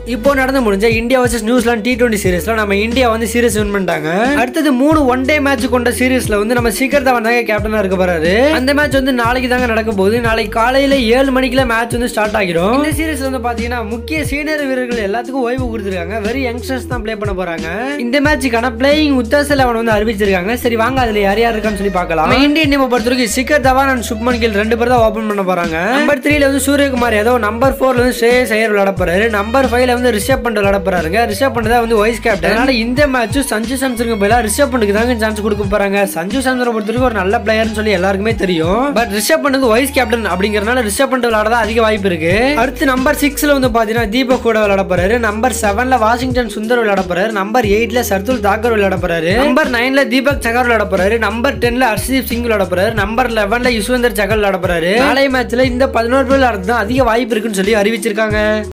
இப்போ நடந்து முடிஞ்ச India versus New Zealand T twenty சீரிஸ்ல நம்ம இந்தியா வந்து சீரிஸ் வின் பண்ணிட்டாங்க அடுத்தது மூணு ஒன் டே மேட்ச் கொண்ட சீரிஸ்ல வந்து நம்ம சீக்கிரம் தவன் தாங்க கேப்டனா இருக்க போறாரு அந்த மேட்ச் வந்து நாளைக்கு தாங்க நடக்க போகுது நாளைக்கு காலையில ஏழு மணிக்குல மேட்ச் வந்து ஸ்டார்ட் ஆகிடும் இந்த சீரிஸ்ல வந்து பாத்தீங்கன்னா முக்கிய சீனியர் வீரர்கள் எல்லாத்துக்கும் ஓய்வு கொடுத்துருக்காங்க வெறும் யங்ஸ்டர்ஸ் தான் ப்ளே பண்ண போறாங்க இந்த மேட்சுக்கான பிளேயிங் உத்தாஸ் லெவன் வந்து அறிவிச்சிருக்காங்க சரி வாங்க அதுல யார் யார் இருக்கான்னு சொல்லி பார்க்கலாம் நம்ம இந்தியன் டீமை பொறுத்த வரைக்கும் சிக்கர் தவான் அண்ட் சுப்மன் கில் ரெண்டு பேர் தான் ஓபன் பண்ண போறாங்க நம்பர் த்ரீல வந்து சூரியகுமார் யாதவ் நம்பர் ஃபோர்ல வந்து ஸ்ரேயஸ் ஐயர் விளையாட போறாரு நம்பர் ஃபைவ்ல வந்து ரிஷப் பண்ட் விளையாட போறாருங்க ரிஷப் பண்ட் தான் வந்து வைஸ் கேப்டன் அதனால இந்த மேட்ச் சஞ்சு சாம்சனுக்கு பதிலாக ரிஷப் பண்ட்டுக்கு தாங்க சான்ஸ் கொடுக்க போறாங்க சஞ்சு சாம்சனை பொறுத்த வரைக்கும் ஒரு நல்ல பிளேயர்னு சொல்லி எல்லாருக்குமே தெரியும் பட் ரிஷப் பண்ட் வந்து வைஸ் கேப்டன் அப்படிங்கறதுனால ரிஷப் பண்ட் விளையாட தான் அதிக வாய்ப்பு இருக்கு அடுத்து நம்பர் சிக்ஸ்ல வந்து பாத்தீங்கன்னா தீபக் கூட விளையாட போறாரு நம்பர் செவன்ல வாஷிங்டன் சுந்தர் விளையாட போறாரு நம்பர் எயிட்ல சர்துல் தாக்கர் விளையாட போறாரு நம்பர் நைன்ல தீபக் சகர் விளையாட போறாரு நம்பர் டென்ல ஹர்ஷதீப் சிங் விளையாட போறாரு நம்பர் லெவன்ல யுஸ்வந்தர் சகல் விளையாட போறாரு நாளைய மேட்ச்ல இந்த பதினோரு பேர் விளையாடுறது தான் அதிக வாய்ப்பு இருக்குன்னு சொல்லி அறிவிச்சிருக்காங்க